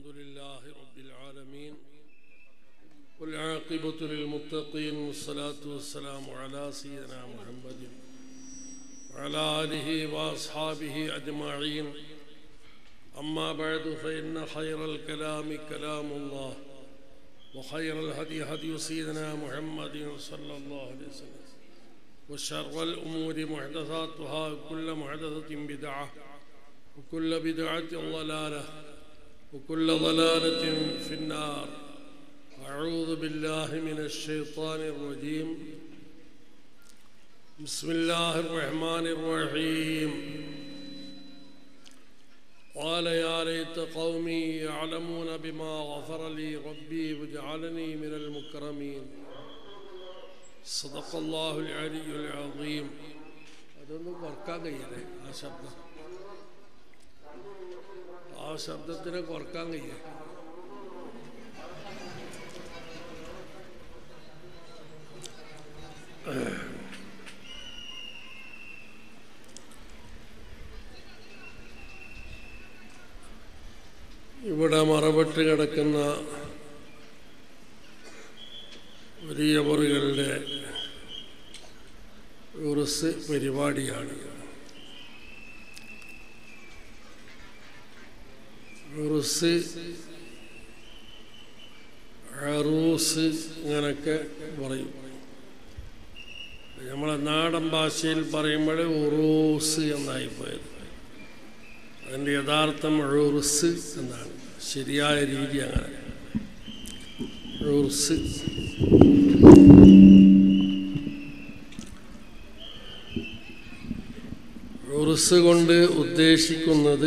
الحمد لله رب العالمين والعاقبة للمتقين والصلاة والسلام على سيدنا محمد وعلى آله وأصحابه أجمعين أما بعد فإن خير الكلام كلام الله وخير الهدي هدي سيدنا محمد صلى الله عليه وسلم وشر الأمور محدثاتها وكل محدثة بدعة وكل بدعة ضلالة وكل ضلالة في النار أعوذ بالله من الشيطان الرجيم بسم الله الرحمن الرحيم قال يا ليت قومي يعلمون بما غفر لي ربي وجعلني من المكرمين صدق الله العلي العظيم അതൊന്നും കുറക്കാൻ കഴിയില്ലേ ആ ശബ്ദം ആ ശബ്ദത്തിനെ കുറക്കാൻ കഴിയേ ഇവിടെ മറപ്പെട്ട് കിടക്കുന്ന വലിയ മുറികളുടെ ഉറുസ് പരിപാടിയാണ് ഉറുസ് അറൂസ് ഇങ്ങനൊക്കെ പറയും നമ്മളെ നാടൻ ഭാഷയിൽ പറയുമ്പോൾ ഉറൂസ് എന്നായി പോയത് അതിൻ്റെ യഥാർത്ഥം ഉറുസ് എന്നാണ് ശരിയായ രീതി അങ്ങനെ ഉറുസ് ഉറുസ് കൊണ്ട് ഉദ്ദേശിക്കുന്നത്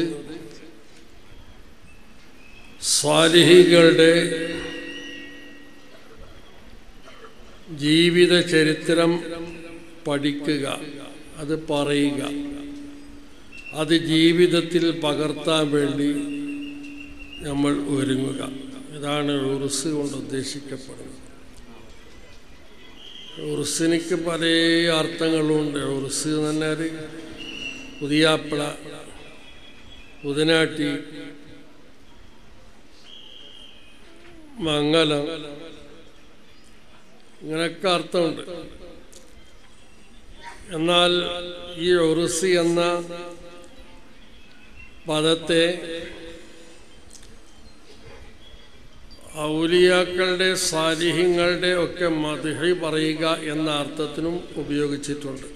സ്വാലിഹികളുടെ ജീവിത ചരിത്രം പഠിക്കുക അത് പറയുക അത് ജീവിതത്തിൽ പകർത്താൻ വേണ്ടി നമ്മൾ ഒരുങ്ങുക ഇതാണ് ഉറുസ് കൊണ്ട് ഉദ്ദേശിക്കപ്പെടുന്നത് ഉറുസിനിക്ക് പല അർത്ഥങ്ങളുണ്ട് ഉറുസ് എന്ന് പറഞ്ഞാൽ പുതിയാപ്പിള പുതിനാട്ടി മംഗലം ഇങ്ങനെയൊക്കെ അർത്ഥമുണ്ട് എന്നാൽ ഈ ഉറുസി എന്ന പദത്തെ ഔലിയാക്കളുടെ സാലിഹ്യങ്ങളുടെ ഒക്കെ മധുഹി പറയുക എന്ന അർത്ഥത്തിനും ഉപയോഗിച്ചിട്ടുണ്ട്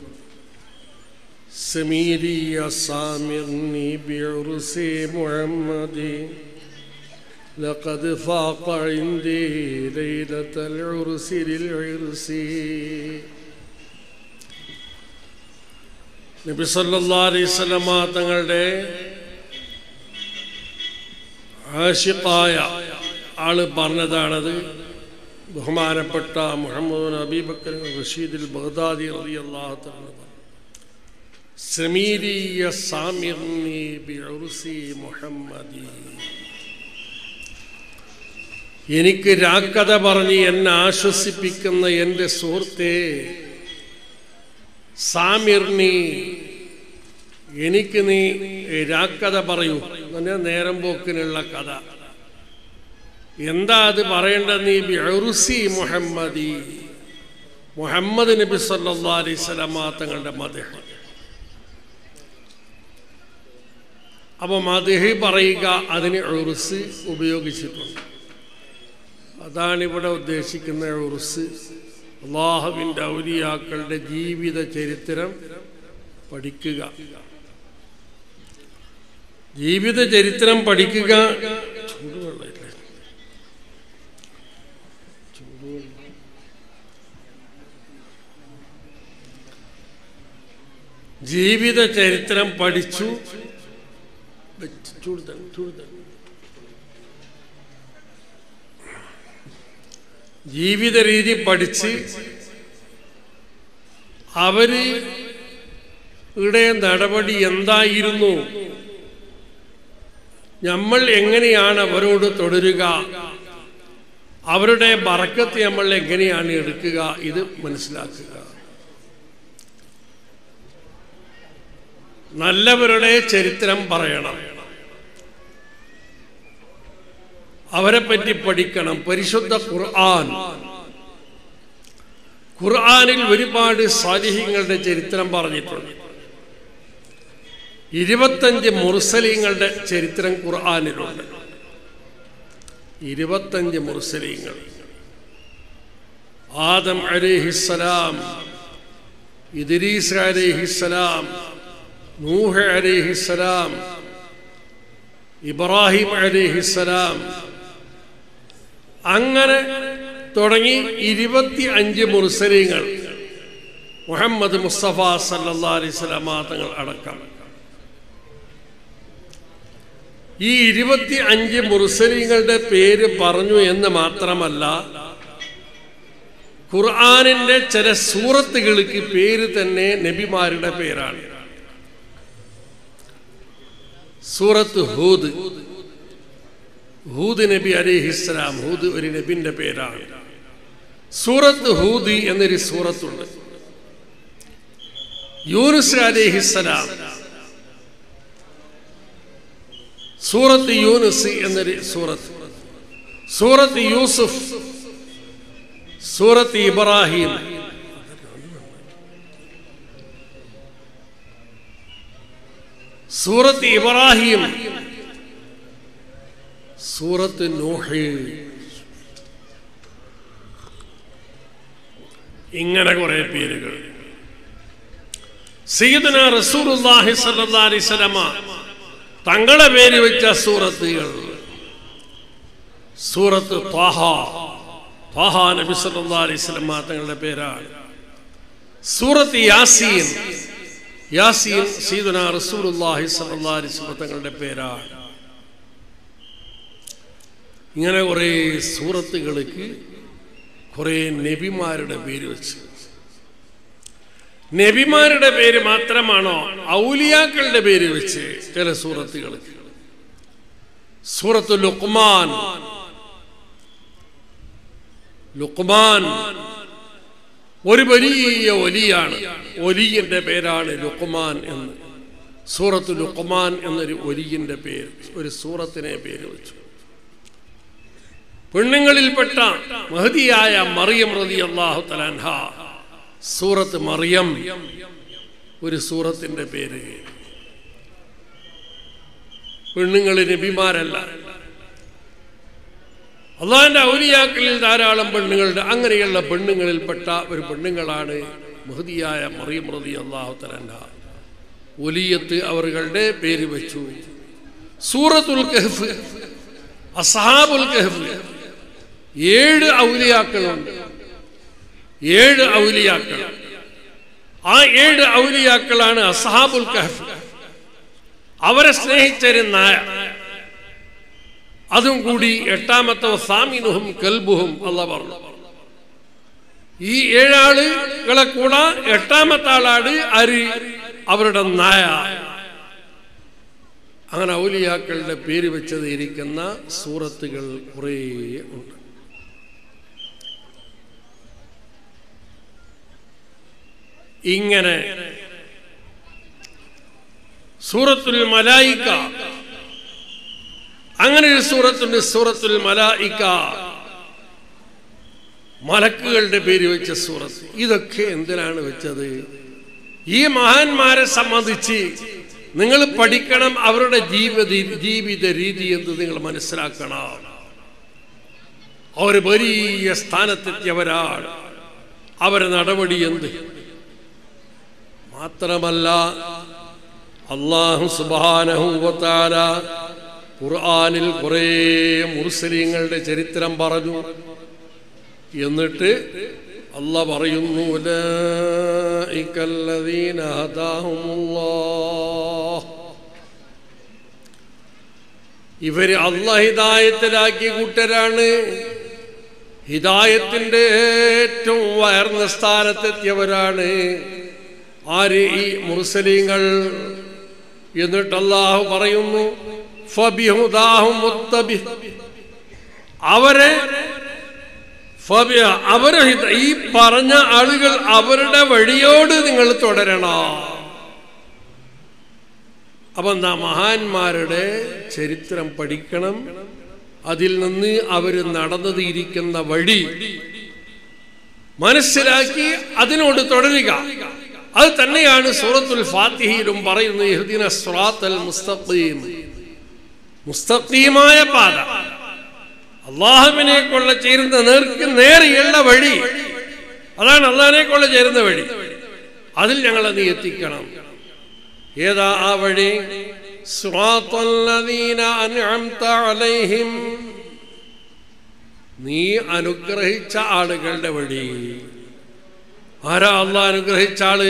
സമീരിയ സാമിർനി ബിഉറുസി മുഹമ്മദി لقد فاق عندي ليلة العرس للعرس നബി സല്ലാ അലൈവലമ തങ്ങളുടെ ആഷിഖായ ആള് പറഞ്ഞതാണത് ബഹുമാനപ്പെട്ട മുഹമ്മദ് നബീബക്കർ റഷീദുൽ ബഗ്ദാദി റലി അള്ളാഹു സമീരിയ സാമിർനി ബിഉർസി മുഹമ്മദി എനിക്ക് രാക്കഥ പറഞ്ഞ് എന്നെ ആശ്വസിപ്പിക്കുന്ന എൻ്റെ സുഹൃത്തെ സാമിർണി എനിക്ക് നീ രാക്കഥ പറയൂ എന്നെ നേരം പോക്കിനുള്ള കഥ എന്താ അത് പറയേണ്ടത് നീ ബിറുസി മുഹമ്മദി മുഹമ്മദ് നബി സല്ലാ അലൈവലമ തങ്ങളുടെ മദേഹ അപ്പൊ മദേഹി പറയുക അതിന് ഉറുസ് ഉപയോഗിച്ചിട്ടുണ്ട് അതാണ് ഇവിടെ ഉദ്ദേശിക്കുന്ന ഉറുസ് അള്ളാഹുവിൻ്റെ ഔലിയാക്കളുടെ ജീവിത ചരിത്രം പഠിക്കുക ജീവിത ചരിത്രം പഠിക്കുക ചൂടുവെള്ളമില്ലേ ജീവിത ചരിത്രം പഠിച്ചു ചൂടുതൽ ചൂടുതൽ ജീവിത രീതി പഠിച്ച് അവര് ഇവിടെ നടപടി എന്തായിരുന്നു നമ്മൾ എങ്ങനെയാണ് അവരോട് തുടരുക അവരുടെ ബറക്കത്ത് നമ്മൾ എങ്ങനെയാണ് എടുക്കുക ഇത് മനസ്സിലാക്കുക നല്ലവരുടെ ചരിത്രം പറയണം അവരെ പറ്റി പഠിക്കണം പരിശുദ്ധ ഖുർആൻ ഖുർആനിൽ ഒരുപാട് സാലിഹ്യങ്ങളുടെ ചരിത്രം പറഞ്ഞിട്ടുണ്ട് ഇരുപത്തഞ്ച് മുർസലീങ്ങളുടെ ചരിത്രം ഖുർആനിലുണ്ട് ഇരുപത്തഞ്ച് മുർസലീങ്ങൾ ആദം അലിഹിസ്സലാം ഇദ്രീസ് അലിഹിസ്സലാം നൂഹ് അലിഹിസ്സലാം ഇബ്രാഹിം അലിഹിസ്സലാം അങ്ങനെ തുടങ്ങി ഇരുപത്തി അഞ്ച് മുർസലീങ്ങൾ മുഹമ്മദ് മുസ്തഫ സല്ലാ അലൈഹി സ്വലാമ തങ്ങൾ അടക്കം ഈ ഇരുപത്തി അഞ്ച് മുർസലീങ്ങളുടെ പേര് പറഞ്ഞു എന്ന് മാത്രമല്ല ഖുർആാനിന്റെ ചില സൂറത്തുകൾക്ക് പേര് തന്നെ നബിമാരുടെ പേരാണ് സൂറത്ത് ഹൂദ് ഹൂദ് നബി അലിഹിസ്ലാം ഹൂദ് ഒരു നബിന്റെ പേരാണ് സൂറത്ത് ഹൂദ് എന്നൊരു സൂറത്തുണ്ട് യൂനുസ് അലിഹിസ്സലാം സൂറത്ത് യൂനുസ് എന്നൊരു സൂറത്ത് സൂറത്ത് യൂസുഫ് സൂറത്ത് ഇബ്രാഹിം സൂറത്ത് ഇബ്രാഹിം സൂറത്ത് നൂഹ് ഇങ്ങനെ കുറെ പേരുകൾ സയ്യിദന റസൂലുള്ളാഹി സ്വല്ലല്ലാഹി അലൈഹി വസല്ലമ തങ്ങളെ പേര് വെച്ച സൂറത്തുകൾ സൂറത്ത് ത്വാഹ ത്വാഹ നബി സല്ലല്ലാഹി അലൈഹി വസല്ലമ തങ്ങളുടെ പേരാണ് സൂറത്ത് യാസീൻ യാസീൻ സീദുന റസൂലുള്ളാഹി സ്വല്ലല്ലാഹി അലൈഹി വസല്ലമ തങ്ങളുടെ പേരാണ് ഇങ്ങനെ കുറേ സൂറത്തുകൾക്ക് കുറേ നബിമാരുടെ പേര് വെച്ച് നബിമാരുടെ പേര് മാത്രമാണോ ഔലിയാക്കളുടെ പേര് വെച്ച് ചില സൂറത്തുകൾക്ക് സൂറത്ത് ലുക്മാൻ ലുക്മാൻ ഒരു വലിയ ഒലിയാണ് ഒലിയന്റെ പേരാണ് ലുക്മാൻ എന്ന് സൂറത്ത് ലുക്മാൻ എന്നൊരു ഒലിയന്റെ പേര് ഒരു സൂറത്തിനെ പേര് വെച്ചു പെണ്ണുങ്ങളിൽപ്പെട്ട മഹതിയായ മറിയം റതി അള്ളാഹു തലാൻഹ സൂറത്ത് മറിയം ഒരു സൂറത്തിന്റെ പേര് പെണ്ണുങ്ങൾ നബിമാരല്ല അള്ളാഹിന്റെ ഔലിയാക്കളിൽ ധാരാളം പെണ്ണുങ്ങളുണ്ട് അങ്ങനെയുള്ള പെണ്ണുങ്ങളിൽപ്പെട്ട ഒരു പെണ്ണുങ്ങളാണ് മഹതിയായ മറിയം റതി അള്ളാഹു തലാൻഹ ഒലിയത്ത് അവരുടെ പേര് വെച്ചു സൂറത്തുൽ കഹ്ഫ് അസഹാബുൽ കഹ്ഫ് ഏഴ് ഔലിയാക്കളുണ്ട് ഏഴ് ഔലിയാക്കൾ ആ ഏഴ് ഔലിയാക്കളാണ് അസഹാബുൽ കഹഫ് അവരെ സ്നേഹിച്ചൊരു നായ അതും കൂടി എട്ടാമത്തെ സാമിനുഹും കൽബുഹും അല്ല പറഞ്ഞു ഈ ഏഴാളുകളെ കൂടെ എട്ടാമത്തെ ആളാണ് അരി അവരുടെ നായ അങ്ങനെ ഔലിയാക്കളുടെ പേര് വെച്ചത് ഇരിക്കുന്ന സൂറത്തുകൾ കുറേ ഉണ്ട് ഇങ്ങനെ സൂറത്തുൽ മലായിക്ക അങ്ങനെ ഒരു സൂറത്തുണ്ട് സൂറത്തുൽ മലായിക്ക മലക്കുകളുടെ പേര് വെച്ച സൂറത്ത് ഇതൊക്കെ എന്തിനാണ് വെച്ചത് ഈ മഹാന്മാരെ സംബന്ധിച്ച് നിങ്ങൾ പഠിക്കണം അവരുടെ ജീവിത ജീവിത രീതി എന്ന് നിങ്ങൾ മനസ്സിലാക്കണം അവർ വലിയ സ്ഥാനത്തെത്തിയവരാണ് അവരെ നടപടി എന്ത് മാത്രമല്ല അള്ളാഹു സുബാനഹുവത്താല ഖുർആാനിൽ കുറേ മുർസലിങ്ങളുടെ ചരിത്രം പറഞ്ഞു എന്നിട്ട് അല്ല പറയുന്നു ഉലൈക്കല്ലദീന ഹദാഹുമുല്ലാഹ്. ഇവര് അല്ല ഹിദായത്തിലാക്കിയ കൂട്ടരാണ് ഹിദായത്തിന്റെ ഏറ്റവും ഉയർന്ന സ്ഥാനത്തെത്തിയവരാണ് ആര് ഈ മുർസലീങ്ങൾ എന്നിട്ട് അള്ളാഹു പറയുന്നു ഫബിഹുദാഹും മുത്തബി അവരെ ഫബി- അവരെ ഹിത- ഈ പറഞ്ഞ ആളുകൾ അവരുടെ വഴിയോട് നിങ്ങൾ തുടരണം അപ്പൊ എന്താ മഹാന്മാരുടെ ചരിത്രം പഠിക്കണം അതിൽ നിന്ന് അവർ നടന്നതിരിക്കുന്ന വഴി മനസ്സിലാക്കി അതിനോട് തുടരുക അത് തന്നെയാണ് സൂറത്തുൽ ഫാത്തിഹയിലും പറയുന്നത് ഇഹ്ദിന സ്റാത്തൽ മുസ്തഖീം മുസ്തഖീമായ പാത അള്ളാഹുവിനെ കൊള്ള ചേരുന്ന നേർക്ക് നേരെയുള്ള വഴി അതാണ് അള്ളാഹിനെ കൊള്ള ചേരുന്ന വഴി അതിൽ ഞങ്ങളെ നീ എത്തിക്കണം ഏതാ ആ വഴി സ്വാത്തല്ലദീന അൻഅംത അലൈഹിം നീ അനുഗ്രഹിച്ച ആളുകളുടെ വഴി ആരാ അള്ളാഹ് അനുഗ്രഹിച്ച ആള്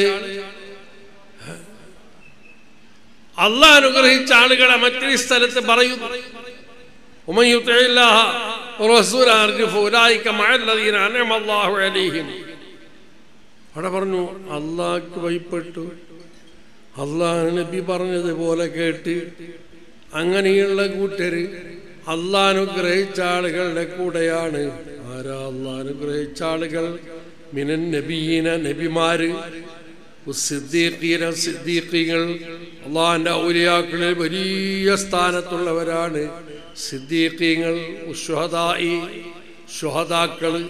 അള്ളാഹ് അനുഗ്രഹിച്ച ആളുകളെ മറ്റൊരു സ്ഥലത്ത് പറയുന്നു ومن يطع الله ورسوله يرجف اولئك مع الذين انعم الله عليهم അവിടെ പറഞ്ഞു അള്ളാഹ്ക്ക് ഭയപ്പെട്ടു അള്ളാഹ് നബി പറഞ്ഞതുപോലെ കേട്ട് അങ്ങനെയുള്ള കൂട്ടര് അള്ളാഹ് അനുഗ്രഹിച്ച ആളുകളുടെ കൂടെയാണ് ആരാ അള്ളാഹ് അനുഗ്രഹിച്ച ആളുകൾ മിനൻ നബീന നബിമാര് സിദ്ദീഖീന സിദ്ദീഖീങ്ങൾ അള്ളാഹിന്റെ ഔലിയാക്കളിൽ വലിയ സ്ഥാനത്തുള്ളവരാണ് സിദ്ദീഖീങ്ങൾ ഉഷഹദായി ഷുഹദാക്കള്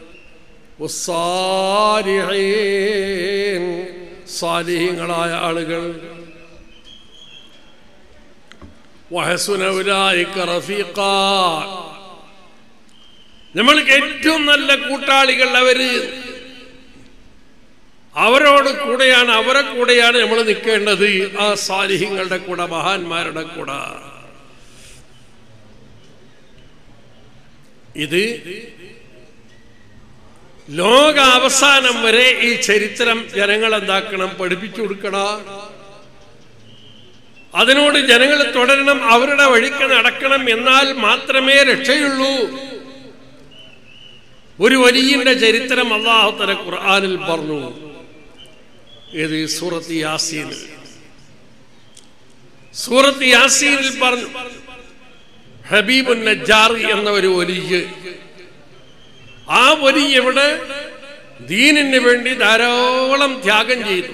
ഉസ്സാലിഹീൻ സാലിഹ്യങ്ങളായ ആളുകൾ വഹസുന ഉലായിക റഫീഖാ നമ്മൾക്ക് ഏറ്റവും നല്ല കൂട്ടാളികൾ അവര് അവരോട് കൂടെയാണ് അവരെ കൂടെയാണ് നമ്മൾ നിൽക്കേണ്ടത് ആ സാലിഹ്യങ്ങളുടെ കൂടെ മഹാന്മാരുടെ കൂടെ ഇത് ലോക അവസാനം വരെ ഈ ചരിത്രം ജനങ്ങൾ എന്താക്കണം പഠിപ്പിച്ചു കൊടുക്കണം അതിനോട് ജനങ്ങൾ തുടരണം അവരുടെ വഴിക്ക് നടക്കണം എന്നാൽ മാത്രമേ രക്ഷയുള്ളൂ ഒരു വലിയന്റെ ചരിത്രം അള്ളാഹുത്തല ഖുർആാനിൽ പറഞ്ഞു ഇത് സൂറത്ത് യാസീനിൽ സൂറത്ത് യാസീനിൽ പറഞ്ഞു ഹബീബുൻ നജ്ജാർ എന്ന ഒരു വലിയ ആ വലിയ ഇവിടെ ദീനിന് വേണ്ടി ധാരാളം ത്യാഗം ചെയ്തു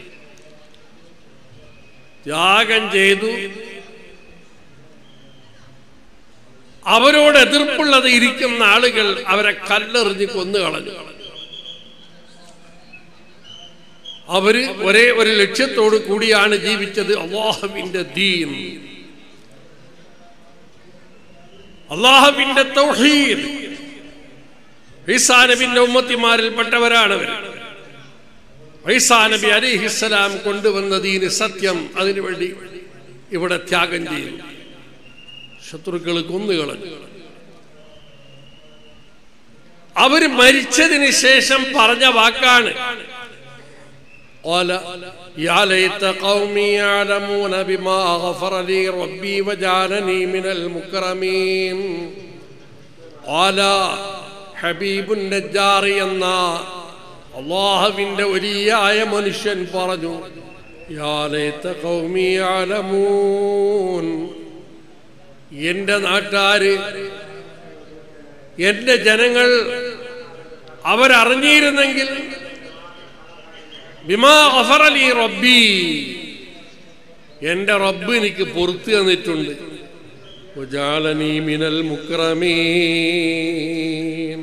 ത്യാഗം ചെയ്തു അവരോട് എതിർപ്പുള്ളത് ഇരിക്കുന്ന ആളുകൾ അവരെ കല്ലെറിഞ്ഞ് കൊന്നു കളഞ്ഞു അവര് ഒരേ ഒരു ലക്ഷ്യത്തോടു കൂടിയാണ് ജീവിച്ചത് അള്ളാഹുവിന്റെ ദീൻ അള്ളാഹുവിന്റെ തൗഹീദ് ഈസാ നബിന്റെ ഉമ്മത്തിമാരിൽപ്പെട്ടവരാണ് അവർ ഈസാ നബി അലിഹിസ്സലാം കൊണ്ടുവന്ന ദീന് സത്യം അതിനുവേണ്ടി ഇവിടെ ത്യാഗം ചെയ്തു ശത്രുക്കൾ കൊന്നുകളഞ്ഞു അവര് മരിച്ചതിന് ശേഷം പറഞ്ഞ വാക്കാണ് قال يا ليت قومي يعلمون بما غفر لي ربي وجعلني من المكرمين قال ഹബീബുൻ നജ്ജാറി എന്ന അള്ളാഹുവിന്റെ വലിയായ മനുഷ്യൻ പറഞ്ഞു യാലേത്ത കൗമിയാലമൂൻ എന്റെ നാട്ടാര് എന്റെ ജനങ്ങൾ അവരറിഞ്ഞിരുന്നെങ്കിൽ ബിമാ അഫറലി റബ്ബി എന്റെ റബ്ബ് എനിക്ക് പൊറത്തു തന്നിട്ടുണ്ട് وجعلني من المكرمين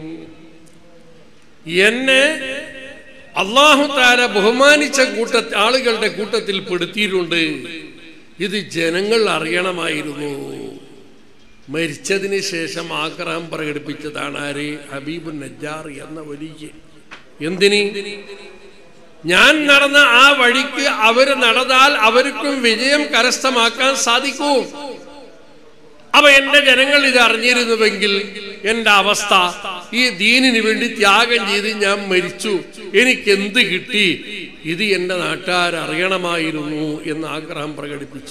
എന്നെ അള്ളാഹു താര ബഹുമാനിച്ച കൂട്ട ആളുകളുടെ കൂട്ടത്തിൽ പെടുത്തിയിട്ടുണ്ട് ഇത് ജനങ്ങൾ അറിയണമായിരുന്നു മരിച്ചതിന് ശേഷം ആഗ്രഹം പ്രകടിപ്പിച്ചതാണ് ആര് ഹബീബ് നജ്ജാർ എന്ന വലിയ എന്തിന് ഞാൻ നടന്ന ആ വഴിക്ക് അവര് നടന്നാൽ അവർക്കും വിജയം കരസ്ഥമാക്കാൻ സാധിക്കും അപ്പൊ എന്റെ ജനങ്ങൾ ഇത് അറിഞ്ഞിരുന്നുവെങ്കിൽ എന്റെ അവസ്ഥ ഈ ദീനിന് വേണ്ടി ത്യാഗം ചെയ്ത് ഞാൻ മരിച്ചു എനിക്ക് എന്ത് കിട്ടി ഇത് എന്റെ നാട്ടുകാർ അറിയണമായിരുന്നു എന്ന് ആഗ്രഹം പ്രകടിപ്പിച്ചു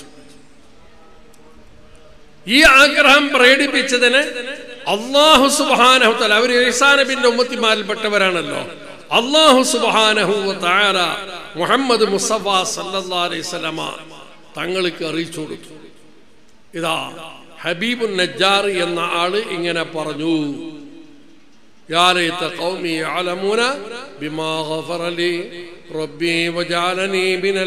ഈ ആഗ്രഹം പ്രകടിപ്പിച്ചതിന് അള്ളാഹു സുബാനഹുത്തല അവർ ഈസാനബിന്റെ ഉമ്മത്തിമാരിൽപ്പെട്ടവരാണല്ലോ അള്ളാഹു സുബാനഹു താര മുഹമ്മദ് മുസഫ സല്ലാ അലൈവലമ തങ്ങൾക്ക് അറിയിച്ചു കൊടുത്തു ഇതാ ഹബീബുൻ നജ്ജാർ എന്ന ആള് ഇങ്ങനെ പറഞ്ഞു يا ليت قومي يعلمون بما غفر لي ربي وجعلني من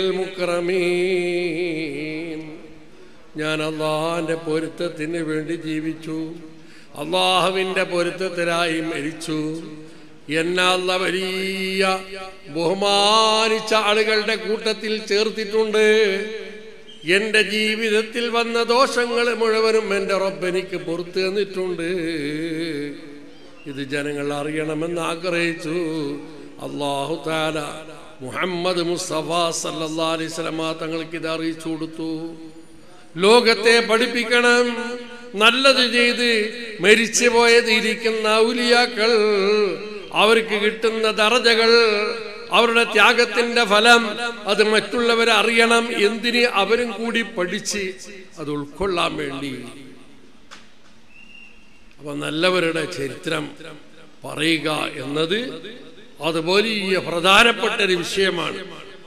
المكرمين ഞാൻ അള്ളാഹാന്റെ പൊരുത്തത്തിന് വേണ്ടി ജീവിച്ചു അള്ളാഹുവിൻ്റെ പൊരുത്തത്തിലായി മരിച്ചു എന്നാൽ വലിയ ബഹുമാനിച്ച ആളുകളുടെ കൂട്ടത്തിൽ ചേർത്തിട്ടുണ്ട് എൻ്റെ ജീവിതത്തിൽ വന്ന ദോഷങ്ങൾ മുഴുവനും എൻ്റെ റബ്ബെനിക്ക് പുറത്തു തന്നിട്ടുണ്ട് ഇത് ജനങ്ങൾ അറിയണമെന്ന് ആഗ്രഹിച്ചു അള്ളാഹു താല മുഹമ്മദ് മുസ്തഫ സല്ലാ അലൈഹി സ്വലമ തങ്ങൾക്ക് ഇത് അറിയിച്ചു കൊടുത്തു ലോകത്തെ പഠിപ്പിക്കണം നല്ലത് ചെയ്ത് മരിച്ചു പോയത് ഇരിക്കുന്ന ഔലിയാക്കൾ അവർക്ക് കിട്ടുന്ന ദറജകൾ അവരുടെ ത്യാഗത്തിന്റെ ഫലം അത് മറ്റുള്ളവരെ അറിയണം എന്തിന് അവരും കൂടി പഠിച്ച് അത് ഉൾക്കൊള്ളാൻ വേണ്ടി അപ്പൊ നല്ലവരുടെ ചരിത്രം പറയുക എന്നത് അത് വലിയ പ്രധാനപ്പെട്ട ഒരു വിഷയമാണ്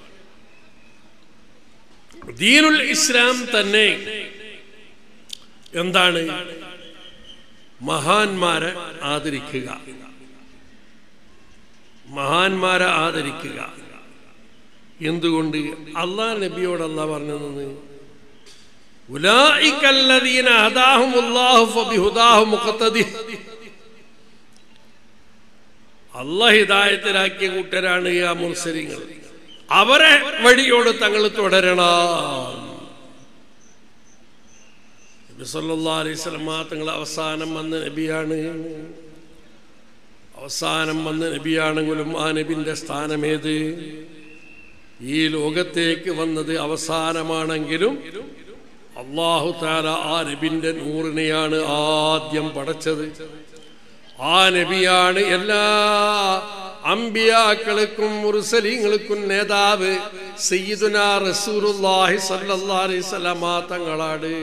ദീനുൽ ഇസ്ലാം തന്നെ എന്താണ് മഹാന്മാരെ ആദരിക്കുക മഹാന്മാരെ ആദരിക്കുക എന്തുകൊണ്ട് അള്ളാഹ് നബിയോട് അല്ല പറഞ്ഞത് ഉലായിക്കല്ലദീന ഹദാഹുമുല്ലാഹു ഫബിഹുദാഹു മുഖത്തദി അള്ളാഹ് ഹിദായത്തിലാക്കിയ കൂട്ടരാണ് ഈ ആ മുർസലിങ്ങൾ അവരെ വഴിയോട് തങ്ങൾ തുടരണം നബി സല്ലല്ലാഹു അലൈഹി വസല്ലമ തങ്ങൾ അവസാനം വന്ന നബിയാണ് അവസാനം വന്ന നബിയാണെങ്കിലും ആ നബിന്റെ സ്ഥാനമേത് ഈ ലോകത്തേക്ക് വന്നത് അവസാനമാണെങ്കിലും അള്ളാഹു താല ആ നബിന്റെ നൂറിനെയാണ് ആദ്യം പടച്ചത് ആ നബിയാണ് എല്ലാ അമ്പിയാക്കൾക്കും മുറുസലിങ്ങൾക്കും നേതാവ് സയ്യിദുന റസൂലുള്ളാഹി സല്ലല്ലാഹു അലൈഹി വസല്ലമ തങ്ങളാണ്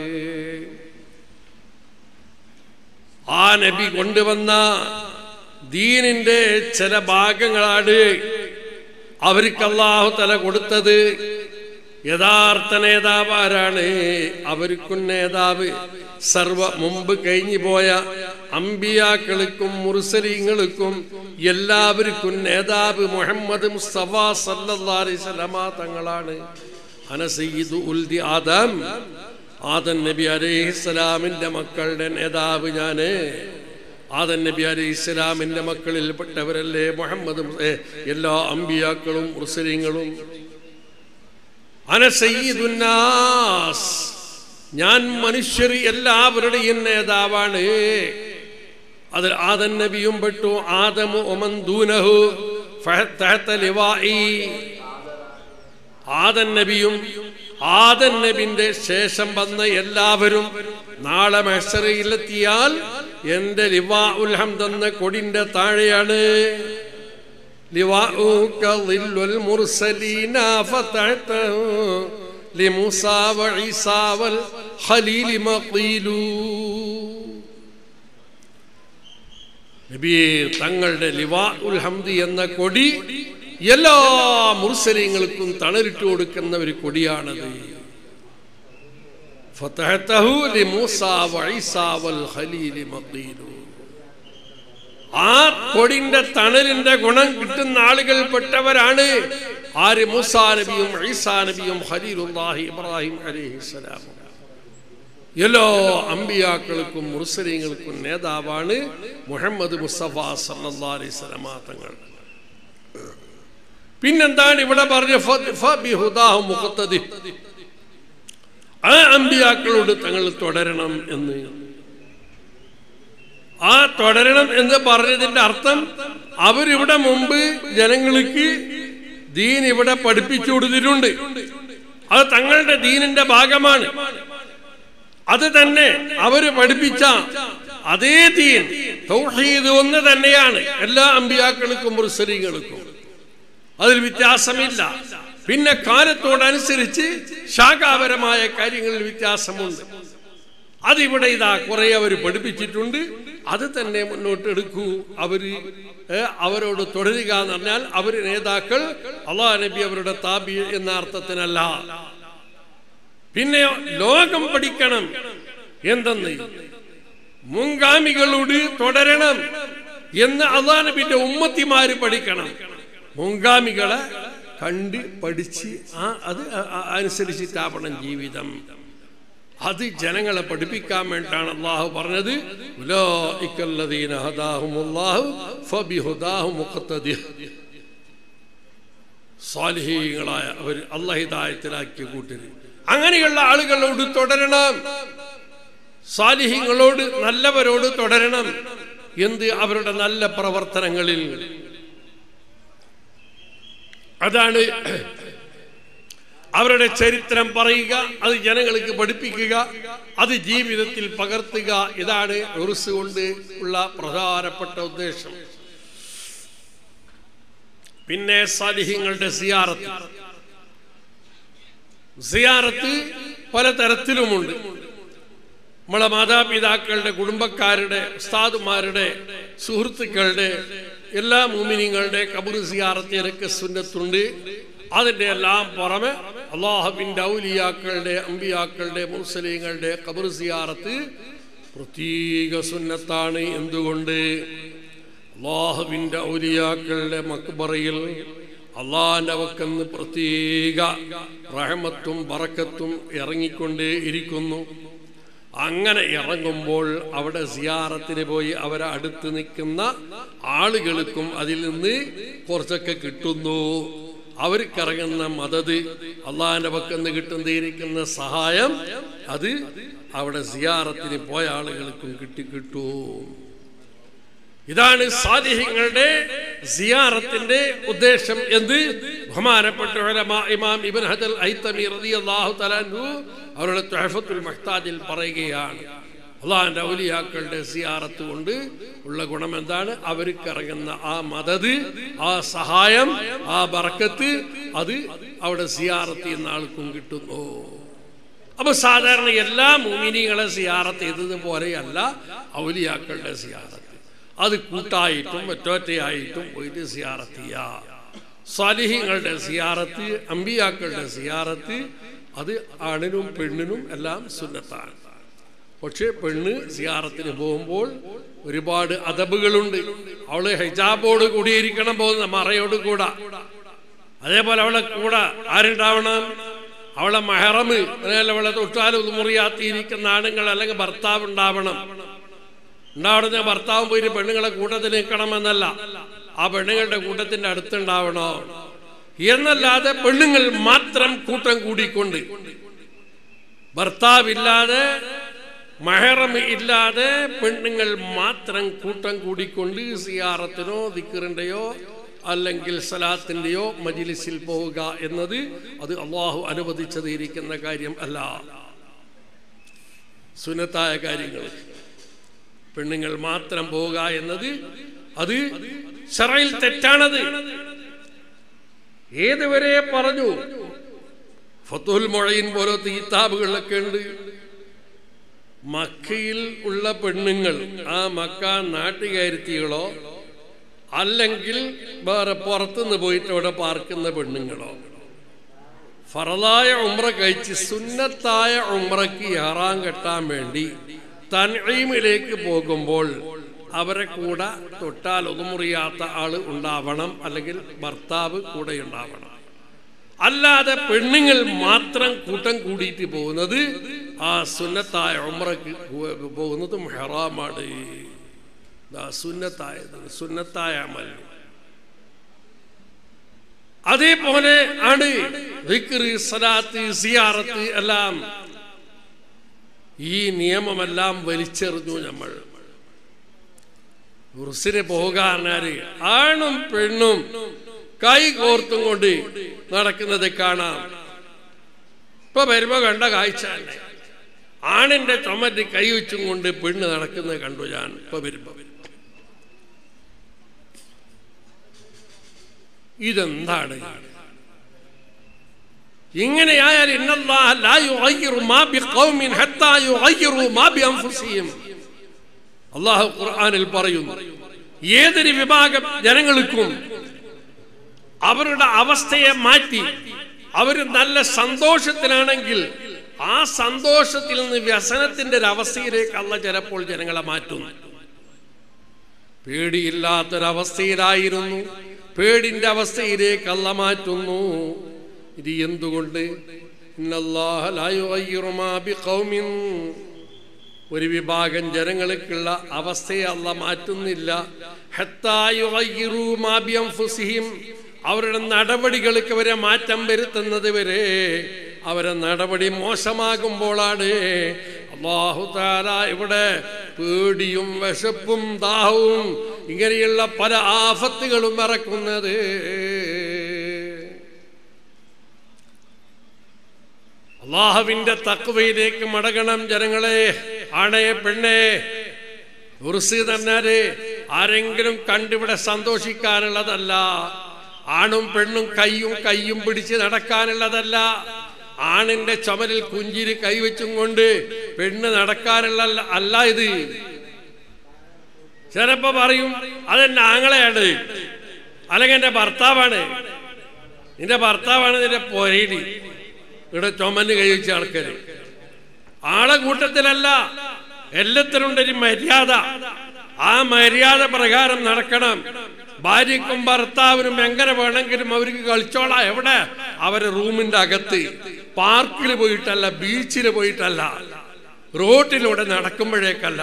ആ നബി കൊണ്ടുവന്ന ദീനിന്റെ ചില ഭാഗങ്ങളാണ് അവർക്ക് അള്ളാഹു തല കൊടുത്തത് യഥാർത്ഥ നേതാവ് ആരാണ് അവർക്കും നേതാവ് സർവ മുമ്പ് കഴിഞ്ഞു പോയ അമ്പിയാക്കൾക്കും മുർസലിങ്ങൾക്കും എല്ലാവർക്കും നേതാവ് മുഹമ്മദ് മുസ്തഫ സല്ലല്ലാഹു അലൈഹി വസല്ലമ തങ്ങളാണ് അനസയ്യിദു ഉൽദി ആദം ആദം നബി അലൈഹിസ്സലാമിന്റെ മക്കളുടെ നേതാവ് ഞാന് ആദൻ നബി അലൈഹി ഇസ്ലാമിന്റെ മക്കളിൽപ്പെട്ടവരല്ലേ മുഹമ്മദ് ഏ, എല്ലാ അമ്പിയാക്കളും മുസ്ലിങ്ങളും അനസയ്യിദുന്നാസ് ഞാൻ മനുഷ്യർ എല്ലാവരുടെയും നേതാവാണ് അതിൽ ആദൻ നബിയും പെട്ടു ആദമു ഒമൻ ദൂനഹു ഫഹത്തഹത്ത ലിവാഇ ആദൻ നബിയും ആദൻ നബിന്റെ ശേഷം വന്ന എല്ലാവരും നാളെ മെഷറിയിലെത്തിയാൽ എന്റെ ലിവാ ഉൽഹംദ് എന്ന കൊടിന്റെ താഴെയാണ് لواؤك ظل المرسلين فتحته لموسى وعيسى والخليل مقيل നബിയെ തങ്ങളുടെ ലിവാ ഉൽ ഹംദി എന്ന കൊടി എല്ലാ മുർസലിങ്ങൾക്കും തണലിട്ട് കൊടുക്കുന്ന ഒരു കൊടിയാണത് ഫതഹതഹു ലിമൂസാ വഈസാ വൽ ഖലീലി മഖീലു ആ കൊടിന്റെ തണലിന്റെ ഗുണം കിട്ടുന്ന ആളുകൾ പെട്ടവരാണ് ആര് മൂസാ നബിയും ഈസാ നബിയും ഖലീലുല്ലാഹി ഇബ്രാഹിം അലൈഹിസ്സലാമും എല്ലാ അമ്പിയാക്കൾക്കും മുർസലീങ്ങൾക്കും നേതാവാണ് മുഹമ്മദ് മുസ്തഫ സല്ലല്ലാഹു അലൈഹി വസല്ലമ തങ്ങൾ പിന്നെന്താണ് ഇവിടെ പറഞ്ഞ ഫ- ഫബിഹുദാഹു മുഖത്തദി ആ അമ്പിയാക്കളോട് തങ്ങൾ തുടരണം എന്ന് ആ തുടരണം എന്ന് പറഞ്ഞതിന്റെ അർത്ഥം അവരിവിടെ മുമ്പ് ജനങ്ങൾക്ക് ദീൻ ഇവിടെ പഠിപ്പിച്ചു കൊടുത്തിട്ടുണ്ട് അത് തങ്ങളുടെ ദീനിന്റെ ഭാഗമാണ് അത് തന്നെ അവര് പഠിപ്പിച്ച അതേ ദീൻ തൗഹീദ് ഒന്ന് തന്നെയാണ് എല്ലാ അമ്പിയാക്കൾക്കും മുസ്ലിങ്ങൾക്കും അതിൽ വ്യത്യാസമില്ല പിന്നെ കാലത്തോടനുസരിച്ച് ശാഖാപരമായ കാര്യങ്ങളിൽ വ്യത്യാസമുണ്ട് അതിവിടെ ഇതാ കുറെ അവർ പഠിപ്പിച്ചിട്ടുണ്ട് അത് തന്നെ മുന്നോട്ട് എടുക്കൂ അവര് ഏ, അവരോട് തുടരുക എന്ന് പറഞ്ഞാൽ അവര് നേതാക്കൾ അള്ളാഹ് നബി അവരുടെ താബി എന്ന അർത്ഥത്തിനല്ല പിന്നെ ലോകം പഠിക്കണം എന്തെന്ന് മുൻഗാമികളോട് തുടരണം എന്ന് അള്ളാഹ് നബിന്റെ ഉമ്മത്തിമാര് പഠിക്കണം മുൻഗാമികളെ കണ്ട് പഠിച്ച് ആ അത് അ- അ- അനുസരിച്ചിട്ടാവണം ജീവിതം അത് ജനങ്ങളെ പഠിപ്പിക്കാൻ വേണ്ടിയിട്ടാണ് അള്ളാഹു പറഞ്ഞത് ഉലായിക്കല്ലദീന ഹദാഹുമുല്ലാഹു ഫബിഹുദാഹു മുഖത്തദി സ്വാലിഹീങ്ങളായ അവർ അള്ളഹിദായത്തിലാക്കിയ കൂട്ടര് അങ്ങനെയുള്ള ആളുകളോട് തുടരണം സ്വാലിഹീങ്ങളോട് നല്ലവരോട് തുടരണം എന്ത് അവരുടെ നല്ല പ്രവർത്തനങ്ങളിൽ അതാണ് അവരുടെ ചരിത്രം പറയുക അത് ജനങ്ങൾക്ക് പഠിപ്പിക്കുക അത് ജീവിതത്തിൽ പകർത്തുക ഇതാണ് ഉറുസ് കൊണ്ട് ഉള്ള പ്രധാനപ്പെട്ട ഉദ്ദേശം പിന്നെ സാലിഹ്യങ്ങളുടെ സിയാറത്ത് സിയാറത്ത് പലതരത്തിലുമുണ്ട് നമ്മളെ മാതാപിതാക്കളുടെ കുടുംബക്കാരുടെ ഉസ്താദുമാരുടെ സുഹൃത്തുക്കളുടെ എല്ലാ മൂമിനിങ്ങളുടെ കബർ സിയാറത്തിനൊക്കെ സുന്നത്തുണ്ട് അതിൻ്റെ എല്ലാം പുറമെ അള്ളാഹുവിൻ്റെ ഔലിയാക്കളുടെ അമ്പിയാക്കളുടെ മുസ്ലിങ്ങളുടെ കബർ സിയാറത്ത് പ്രത്യേക സുന്നത്താണ് എന്തുകൊണ്ട് അള്ളാഹുവിൻ്റെ ഔലിയാക്കളുടെ മക്ബറയിൽ അള്ളാഹിൻ്റെ വക്കെന്ന് പ്രത്യേക റഹമത്തും ബറക്കത്തും ഇറങ്ങിക്കൊണ്ടേ ഇരിക്കുന്നു അങ്ങനെ ഇറങ്ങുമ്പോൾ അവിടെ സിയാറത്തിന് പോയി അവരെ അടുത്ത് നിൽക്കുന്ന ആളുകൾക്കും അതിൽ നിന്ന് കുറച്ചൊക്കെ കിട്ടുന്നു അവർക്കിറങ്ങുന്ന മദത് അള്ളാഹിന്റെ പക്കന്ന് കിട്ടുന്നിരിക്കുന്ന സഹായം അത് അവിടെ സിയാറത്തിന് പോയ ആളുകൾക്കും കിട്ടി കിട്ടും ഇതാണ് സാലിഹ്യങ്ങളുടെ സിയാറത്തിന്റെ ഉദ്ദേശം എന്ത് ബഹുമാനപ്പെട്ട ഉലമാ ഇമാം ഇബ്ൻ ഹജൽ ഐത്തമി റളിയല്ലാഹു തആലാഹു അവരുടെ തുഹഫത്തുൽ മഹ്താജിൽ പറയുകയാണ് അള്ളാഹിന്റെ ഔലിയാക്കളുടെ സിയാറത്ത് കൊണ്ട് ഉള്ള ഗുണം എന്താണ് അവർക്ക് ഇറങ്ങുന്ന ആ മദത് ആ സഹായം ആ ബർക്കത്ത് അത് അവിടെ സിയാറത്ത് ചെയ്യുന്ന ആൾക്കും കിട്ടുന്നു അപ്പൊ സാധാരണ എല്ലാ മുമിനികളെ സിയാറത്ത് ചെയ്തതുപോലെയല്ല ഔലിയാക്കളുടെ സിയാറത്ത് അത് കൂട്ടായിട്ടും ഒറ്റൊറ്റയായിട്ടും പോയിട്ട് സിയാറത്ത് ചെയ്യുക സ്വാലിഹ്യങ്ങളുടെ സിയാറത്ത് അമ്പിയാക്കളുടെ സിയാറത്ത് അത് ആണിനും പെണ്ണിനും എല്ലാം സുന്നത്താണ് പക്ഷേ പെണ്ണ് സിയാറത്തിന് പോകുമ്പോൾ ഒരുപാട് അതബുകളുണ്ട് അവള് ഹിജാബോട് കൂടിയിരിക്കണം പോകുന്ന മറയോട് കൂടാ അതേപോലെ അവളെ കൂടെ ആരുണ്ടാവണം അവളെ മെഹറമ് അല്ലെങ്കിൽ അവളെ തൊട്ടാലും മുറിയാത്തിയിരിക്കുന്ന ആണുങ്ങൾ അല്ലെങ്കിൽ ഭർത്താവ് ഉണ്ടാവണം ഉണ്ടാവുന്ന ഭർത്താവും പോയിട്ട് പെണ്ണുങ്ങളെ കൂട്ടത്തിൽ നിൽക്കണമെന്നല്ല ആ പെണ്ണുങ്ങളുടെ കൂട്ടത്തിന്റെ അടുത്തുണ്ടാവണോ എന്നല്ലാതെ പെണ്ണുങ്ങൾ മാത്രം കൂട്ടം കൂടിക്കൊണ്ട് ഭർത്താവില്ലാതെ മഹറം ഇല്ലാതെ പെണ്ണുങ്ങൾ മാത്രം കൂട്ടം കൂടിക്കൊണ്ട് സിയാറത്തിനോ ദിക്കറിന്റെയോ അല്ലെങ്കിൽ സലാത്തിന്റെയോ മജിലിസിൽ പോവുക എന്നത് അത് അള്ളാഹു അനുവദിച്ചത് ഇരിക്കുന്ന കാര്യം അല്ല സുനത്തായ കാര്യങ്ങൾ പെണ്ണുങ്ങൾ മാത്രം പോവുക എന്നത് അത് ഷറയിൽ തെറ്റാണത് ഏതുവരെ പറഞ്ഞു ഫത്തുൽ മൊഴയിൻ പോലത്തെ കിതാബുകളിലൊക്കെ ഉണ്ട് മക്കയിൽ ഉള്ള പെണ്ണുങ്ങൾ ആ മക്ക നാട്ടുകാരുത്തികളോ അല്ലെങ്കിൽ വേറെ പുറത്തുനിന്ന് പോയിട്ട് അവിടെ പാർക്കുന്ന പെണ്ണുങ്ങളോ ഫറലായ ഉമ്ര കഴിച്ച് സുന്നത്തായ ഉമ്രക്ക് ഏറാൻ കെട്ടാൻ വേണ്ടി തൻഈമിലേക്ക് പോകുമ്പോൾ അവരെ കൂടെ തൊട്ടാൽ ഒതുമുറിയാത്ത ആള് ഉണ്ടാവണം അല്ലെങ്കിൽ ഭർത്താവ് കൂടെ ഉണ്ടാവണം അല്ലാതെ പെണ്ണുങ്ങൾ മാത്രം കൂട്ടം കൂടിയിട്ട് പോകുന്നത് ആ സുന്നത്തായ ഉമ്രക്ക് പോകുന്നതും ഹെറാമാണ് സുന്നത്തായത് സുന്നത്തായ അമൽ അതേപോലെ ആണ് വിക്രി സലാത്ത് സിയാറത്ത് എല്ലാം ഈ നിയമമെല്ലാം വലിച്ചെറിഞ്ഞു നമ്മൾ ഉറുസിന് പോകാനാര് ആണും പെണ്ണും കൈ കോർത്തും കൊണ്ട് നടക്കുന്നത് കാണാം ഇപ്പൊ വരുമ്പോ കണ്ട കാഴ്ച തന്നെ ആണിന്റെ ചുമറ്റ് കൈ വെച്ചും കൊണ്ട് പെണ്ണ് നടക്കുന്നത് കണ്ടു ഞാൻ ഇപ്പൊ വരുമ്പോ ഇതെന്താണ് ഇങ്ങനെയായാൽ അള്ളാഹു ഖുർആനിൽ പറയുന്നു ഏതൊരു വിഭാഗം ജനങ്ങൾക്കും അവരുടെ അവസ്ഥയെ മാറ്റി അവർ നല്ല സന്തോഷത്തിലാണെങ്കിൽ ആ സന്തോഷത്തിൽ നിന്ന് വ്യസനത്തിന്റെ ഒരു അവസ്ഥയിലേക്ക് അല്ല ചിലപ്പോൾ ജനങ്ങളെ മാറ്റുന്നു പേടിയില്ലാത്തൊരവസ്ഥയിലായിരുന്നു പേടിന്റെ അവസ്ഥയിലേക്ക് അല്ല മാറ്റുന്നു ഇത് എന്തുകൊണ്ട് ഇന്നല്ലാഹ ലാ യുഗയ്യിറു മാ ബിഖൗമിൻ ഒരു വിഭാഗം ജനങ്ങൾക്കുള്ള അവസ്ഥയെ അല്ല മാറ്റുന്നില്ല ഹത്താ യുഗയ്യിറു മാ ബിഅൻഫുസിഹിം അവരുടെ നടപടികൾക്ക് വരെ മാറ്റം വരുത്തുന്നത് വരെ അവരെ നടപടി മോശമാകുമ്പോഴാണ് അള്ളാഹു താല ഇവിടെ പേടിയും വിശപ്പും ദാഹവും ഇങ്ങനെയുള്ള പല ആഫത്തുകളും ഇറക്കുന്നത് അള്ളാഹുവിന്റെ തക്വയിലേക്ക് മടങ്ങണം ജനങ്ങളെ ആണേ പെണ്ണേ ഉറുസ് പറഞ്ഞാല് ആരെങ്കിലും കണ്ടിവിടെ സന്തോഷിക്കാനുള്ളതല്ല ആണും പെണ്ണും കയ്യും കയ്യും പിടിച്ച് നടക്കാനുള്ളതല്ല ആണിന്റെ ചുമലിൽ കുഞ്ചിരി കൈവച്ചും കൊണ്ട് പെണ്ണ് നടക്കാനുള്ള അല്ല ഇത് ചിലപ്പോ പറയും അതെന്നെ ആങ്ങളെയാണ് അല്ലെങ്കിൽ എന്റെ ഭർത്താവാണ് നിന്റെ ഭർത്താവാണ് നിന്റെ പൊരയില് ഇവിടെ ചുമന്ന് കൈവച്ച ആൾക്കാര് ആളെ കൂട്ടത്തിലല്ല എല്ലാത്തിനുണ്ട് ഒരു മര്യാദ ആ മര്യാദ പ്രകാരം നടക്കണം ഭാര്യക്കും ഭർത്താവിനും എങ്ങനെ വേണമെങ്കിലും അവർക്ക് കളിച്ചോളാം എവിടെ അവരെ റൂമിന്റെ അകത്ത് പാർക്കിൽ പോയിട്ടല്ല ബീച്ചിൽ പോയിട്ടല്ല റോട്ടിലൂടെ നടക്കുമ്പോഴേക്കല്ല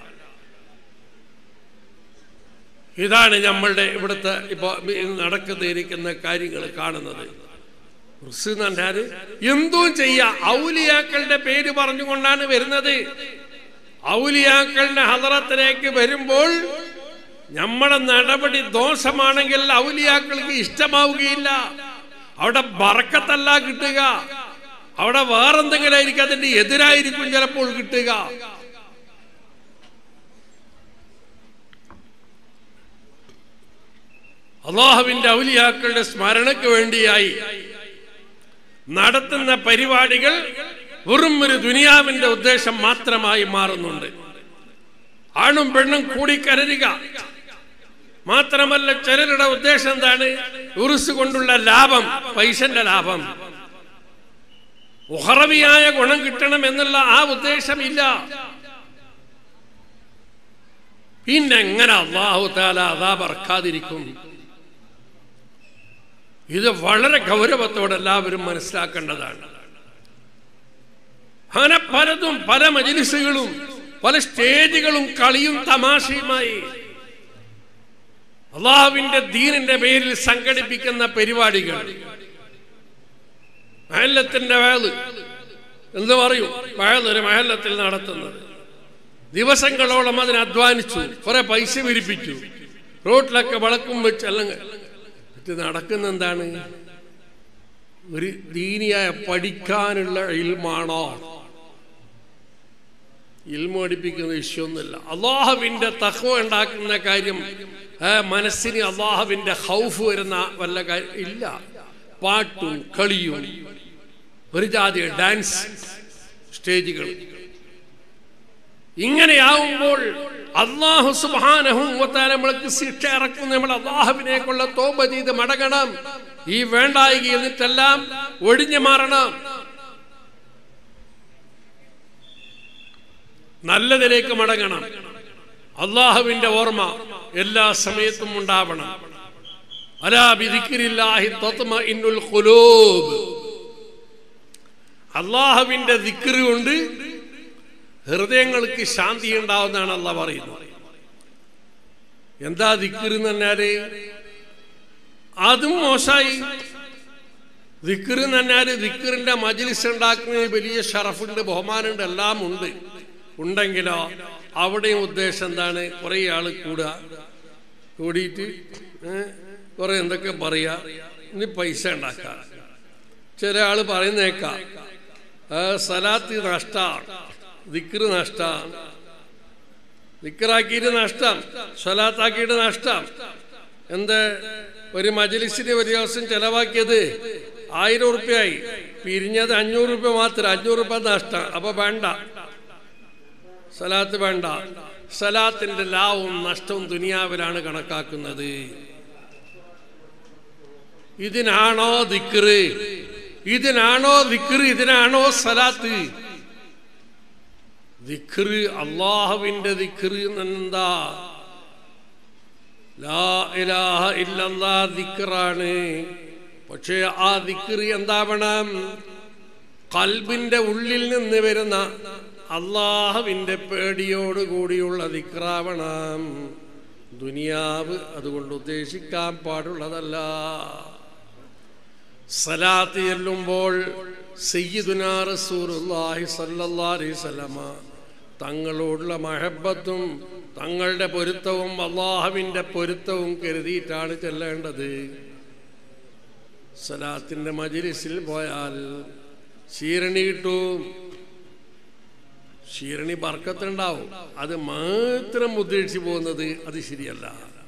ഇതാണ് നമ്മളുടെ ഇവിടുത്തെ ഇപ്പൊ നടക്കുന്നിരിക്കുന്ന കാര്യങ്ങൾ കാണുന്നത് റുസ് എന്ന് പറഞ്ഞാല് എന്തും ചെയ്യാ ഔലിയാക്കളുടെ പേര് പറഞ്ഞുകൊണ്ടാണ് വരുന്നത് ഔലിയാക്കളുടെ ഹദറത്തിലേക്ക് വരുമ്പോൾ നമ്മുടെ നടപടി ദോഷമാണെങ്കിൽ ഔലിയാക്കൾക്ക് ഇഷ്ടമാവുകയില്ല അവിടെ ബറക്കത്തല്ല കിട്ടുക അവിടെ വേറെന്തെങ്കിലും ആയിരിക്കും അതിന്റെ എതിരായിരിക്കും ചിലപ്പോൾ കിട്ടുക അള്ളാഹുവിന്റെ ഔലിയാക്കളുടെ സ്മരണയ്ക്ക് വേണ്ടിയായി നടത്തുന്ന പരിപാടികൾ വെറും ഒരു ദുനിയാവിന്റെ ഉദ്ദേശം മാത്രമായി മാറുന്നുണ്ട് ആണും പെണ്ണും കൂടിക്കരരുക മാത്രമല്ല ചിലരുടെ ഉദ്ദേശം എന്താണ് ഉറുസ് കൊണ്ടുള്ള ലാഭം പൈസന്റെ ലാഭം ഉഹറവിയായ ഗുണം കിട്ടണം എന്നുള്ള ആ ഉദ്ദേശമില്ല പിന്നെ എങ്ങനെ അള്ളാഹു താല അതാ പറക്കാതിരിക്കും ഇത് വളരെ ഗൗരവത്തോടെ എല്ലാവരും മനസ്സിലാക്കേണ്ടതാണ് അങ്ങനെ പലതും പല മജിലിസുകളും പല സ്റ്റേജുകളും കളിയും തമാശയുമായി അള്ളാഹുവിന്റെ ദീനിന്റെ പേരിൽ സംഘടിപ്പിക്കുന്ന പരിപാടികൾ മഹല്ലത്തിന്റെ വയല് എന്ത് പറയും വയൽ ഒരു മഹല്ലത്തിൽ നടത്തുന്നത് ദിവസങ്ങളോളം അതിന് അധ്വാനിച്ചു കുറെ പൈസ വിരിപ്പിച്ചു റോട്ടിലൊക്കെ വിളക്കും വെച്ച് അല്ലെങ്കിൽ ഇത് നടക്കുന്ന എന്താണ് ഒരു ദീനിയായ പഠിക്കാനുള്ള ഇൽമാണോ ഇൽമ പഠിപ്പിക്കുന്ന വിഷയമൊന്നുമില്ല അള്ളാഹുവിന്റെ തഹ്വ ഉണ്ടാക്കുന്ന കാര്യം ആ, മനസ്സിന് അള്ളാഹുവിന്റെ ഹൗഫ് വരുന്ന വല്ല കാര്യം ഇല്ല പാട്ടും കളിയും ഒരു ജാതി ഡാൻസ് സ്റ്റേജുകൾ ഇങ്ങനെയാവുമ്പോൾ അള്ളാഹു സുബാനഹും നമ്മൾക്ക് ശിക്ഷ ഇറക്കും നമ്മൾ അള്ളാഹുവിനേക്കുള്ള തോപ ചെയ്ത് മടങ്ങണം ഈ വേണ്ടായി എന്നിട്ടെല്ലാം ഒഴിഞ്ഞു മാറണം നല്ലതിലേക്ക് മടങ്ങണം അള്ളാഹുവിന്റെ ഓർമ്മ എല്ലാ സമയത്തും ഉണ്ടാവണം അലാ ബിദിക്രില്ലാഹി തത്മഇന്നുൽ ഖുലൂബ് അള്ളാഹുവിന്റെ ദിക്റ് കൊണ്ട് ഹൃദയങ്ങൾക്ക് ശാന്തി ഉണ്ടാവുന്നതാണ് അല്ല പറയുന്നത് എന്താ ദിക്റ് എന്ന് പറഞ്ഞാല് അതും മോശമായി ദിക്റ് എന്ന് പറഞ്ഞാല് ദിക്റിന്റെ മജിലിസ് ഉണ്ടാക്കുന്നതിന് വലിയ ഷറഫുണ്ട് ബഹുമാനുണ്ട് എല്ലാം ഉണ്ട് ഉണ്ടെങ്കിലോ അവിടെയും ഉദ്ദേശം എന്താണ് കുറെ ആള് കൂടുക കൂടിയിട്ട് ഏഹ്, കുറെ എന്തൊക്കെ പറയാ ഇനി പൈസ ഉണ്ടാക്കാം ചില ആള് പറയുന്നേക്കാം ആ, സലാത്ത് നഷ്ടാണ് ദിക്റ് നഷ്ടാണ് ദിക്റാക്കിയിട്ട് നഷ്ടം സ്വലാത്താക്കിയിട്ട് നഷ്ടം എന്ത് ഒരു മജലിസിന് ഒരു ദിവസം ചെലവാക്കിയത് ആയിരം ഉറുപ്പ്യായി പിരിഞ്ഞത് അഞ്ഞൂറ് രൂപ മാത്രം അഞ്ഞൂറ് രൂപ നഷ്ടം അപ്പൊ വേണ്ട സലാത്ത് വേണ്ട സലാത്തിന്റെ ലാഭവും നഷ്ടവും ദുനിയാവിലാണ് കണക്കാക്കുന്നത് ഇതിനാണോ ദിക്റ് ഇതിനാണോ ദിക്റ് ഇതിനാണോ സലാത്ത് ദിക്റ് അള്ളാഹുവിന്റെ ദിക്റ് എന്താ ലാ ഇലാഹ ഇല്ലല്ലാ ദിക്റാണ് പക്ഷേ ആ ദിക്റ് എന്താവണം കൽബിന്റെ ഉള്ളിൽ നിന്ന് വരുന്ന അള്ളാഹുവിന്റെ പേടിയോട് കൂടിയുള്ള ദിക്റാവണം ദുനിയാവ് അതുകൊണ്ട് ഉദ്ദേശിക്കാൻ പാടുള്ളതല്ല സലാത്ത് ചെല്ലുമ്പോൾ സയ്യിദുനാ റസൂലുള്ളാഹി സല്ലല്ലാഹു അലൈഹി വസല്ലമ തങ്ങളോടുള്ള മഹബത്തും തങ്ങളുടെ പൊരുത്തവും അള്ളാഹുവിൻ്റെ പൊരുത്തവും കരുതിയിട്ടാണ് ചെല്ലേണ്ടത് സലാത്തിന്റെ മജിലിസിൽ പോയാൽ ശീരണി കിട്ടും ശീരണി ബർക്കത്തുണ്ടാവും അത് മാത്രം ഉദ്ദേശിച്ചു പോകുന്നത് അത് ശരിയല്ല